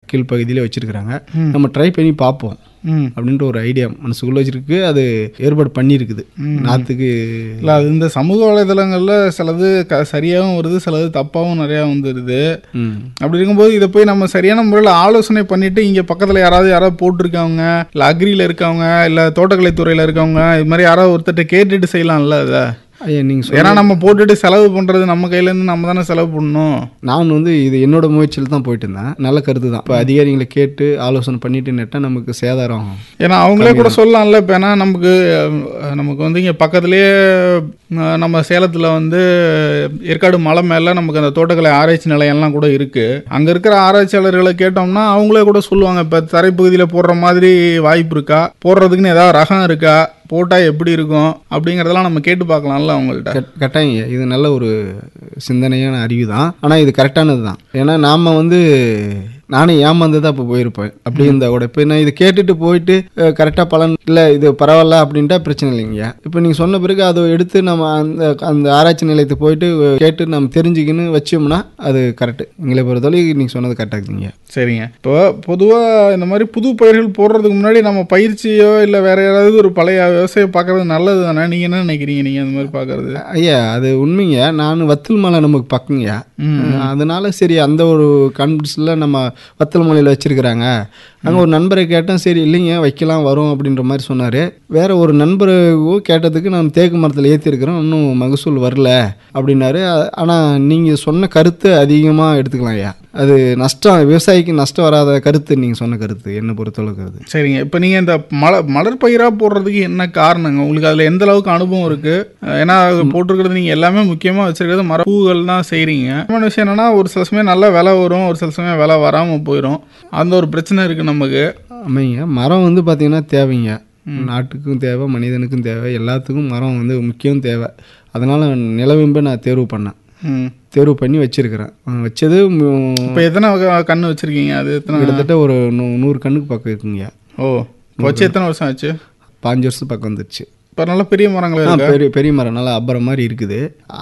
கீழ்ப்பகுதியிலே வச்சுருக்குறாங்க நம்ம ட்ரை பண்ணி பார்ப்போம் ம் அப்படின்ற ஒரு ஐடியா மனசுக்குள்ளே வச்சிருக்கு அது ஏற்பாடு பண்ணியிருக்குது நாற்றுக்கு இல்லை அது இந்த சமூக வலைதளங்களில் சிலது க சரியாகவும் வருது சிலது தப்பாகவும் நிறையா வந்துடுது ம் அப்படி இருக்கும்போது இதை போய் நம்ம சரியான முறையில் ஆலோசனை பண்ணிட்டு இங்கே பக்கத்தில் யாராவது யாராவது போட்டிருக்கவங்க இல்லை அக்ரியில் இருக்கவங்க இல்லை தோட்டக்கலை துறையில் இருக்கவங்க இது மாதிரி யாராவது ஒருத்தர்கிட்ட கேட்டுட்டு செய்யலாம்ல அதை ஐயா நீங்கள் ஏன்னா நம்ம போட்டுட்டு செலவு பண்ணுறது நம்ம கையிலேருந்து நம்ம தானே செலவு பண்ணணும் நான் வந்து இது என்னோட முயற்சியில் தான் போயிட்டு இருந்தேன் நல்ல கருத்து தான் இப்போ அதிகாரிகளை கேட்டு ஆலோசனை பண்ணிட்டு நட்டால் நமக்கு சேதாரம் ஆகும் ஏன்னா அவங்களே கூட சொல்லலாம்ல இப்போ ஏன்னா நமக்கு அஹ், நமக்கு வந்து இங்கே பக்கத்துலேயே அஹ், நம்ம சேலத்தில் வந்து ஏற்காடு மலை மேலே நமக்கு அந்த தோட்டக்கலை ஆராய்ச்சி நிலையம்லாம் கூட இருக்குது அங்கே இருக்கிற ஆராய்ச்சியாளர்களை கேட்டோம்னா அவங்களே கூட சொல்லுவாங்க இப்போ தரைப்பகுதியில் போடுற மாதிரி வாய்ப்பு இருக்கா போடுறதுக்குன்னு ஏதாவது ரகம் இருக்கா போட்டால் எப்படி இருக்கும் அப்படிங்கிறதெல்லாம் நம்ம கேட்டு பார்க்கலாம்ல அவங்கள்ட்ட கட்- கட்டாயம் ஐயா. இது நல்ல ஒரு சிந்தனையான அறிவு தான் ஆனால் இது கரெக்டானது தான் ஏன்னா நாம் வந்து நானே ஏமாந்து தான் இப்போ போயிருப்பேன் அப்படி இருந்தால் கூட இப்போ நான் இது கேட்டுட்டு போயிட்டு கரெக்டாக பலன் இல்லை இது பரவாயில்ல அப்படின்ட்டா பிரச்சனை இல்லைங்க இப்போ நீங்கள் சொன்ன பிறகு அதை எடுத்து நம்ம அந்த அந்த ஆராய்ச்சி நிலையத்துக்கு போயிட்டு அஹ், கேட்டு நம்ம தெரிஞ்சுக்கின்னு வச்சோம்னா அது கரெக்டு எங்களை பொறுத்தவரை நீங்கள் சொன்னது கரெக்டாக இருக்குங்க சரிங்க இப்போ பொதுவாக இந்த மாதிரி புது பயிர்கள் போடுறதுக்கு முன்னாடி நம்ம பயிற்சியோ இல்லை வேற யாராவது ஒரு பழைய விவசாயம் பார்க்கறது நல்லது தானே நீங்கள் என்ன நினைக்கிறீங்க நீங்கள் அந்த மாதிரி பார்க்கறது ஐயா அது உண்மைங்க நான் வத்தல் மலை நமக்கு பக்கங்கய்யா அதனால சரி அந்த ஒரு கான்ஃபிடன்ஸில் நம்ம வத்தல் மலையில் வச்சிருக்கிறாங்க அங்கே ஒரு நண்பரை கேட்டேன் சரி இல்லைங்க வைக்கலாம் வரும் அப்படின்ற மாதிரி சொன்னார் வேற ஒரு நண்பரை கேட்டதுக்கு நான் தேக்கு மரத்தில் ஏற்றிருக்கிறோம் இன்னும் மகசூல் வரல அப்படின்னாரு ஆனால் நீங்கள் சொன்ன கருத்து அதிகமாக எடுத்துக்கலாம் ஐயா அது நஷ்டம் விவசாயிக்கு நஷ்டம் வராத கருத்து நீங்கள் சொன்ன கருத்து என்னை பொறுத்தளவுக்கு அது சரிங்க இப்போ நீங்கள் இந்த மல மலர் பயிராக போடுறதுக்கு என்ன காரணங்க உங்களுக்கு அதில் எந்த அளவுக்கு அனுபவம் இருக்குது ஏன்னா அது போட்டிருக்கிறது நீங்கள் எல்லாமே முக்கியமாக வச்சிருக்கிறது மர பூகள் தான் செய்கிறீங்க இன்னொரு விஷயம் என்னன்னா ஒரு சில சமயம் நல்ல விலை வரும் ஒரு சில சமயம் விலை வராமல் போயிடும் அந்த ஒரு பிரச்சனை இருக்குது நமக்கு அமைங்க மரம் வந்து பார்த்திங்கன்னா தேவைங்க நாட்டுக்கும் தேவை மனிதனுக்கும் தேவை எல்லாத்துக்கும் மரம் வந்து முக்கியம் தேவை அதனால் நிலவிம்பை நான் தேர்வு பண்ணேன் ம் தேர்வு பண்ணி வச்சிருக்கிறேன் அஹ் வச்சது மு- இப்போ எத்தனை வகை கன்று வச்சுருக்கீங்க அது எத்தனை கிட்டத்தட்ட ஒரு நூ- நூறு கண்ணுக்கு பக்கம் இருக்குங்க ஓ இப்போ வச்சு எத்தனை வருஷம் ஆச்சு பாஞ்சு வருஷத்துக்கு பக்கம் வந்துருச்சு இப்போ நல்ல பெரிய மரங்கள் ஆ, இருக்கா பெரிய பெரிய மரம் நல்லா அப்புறம் மாதிரி இருக்குது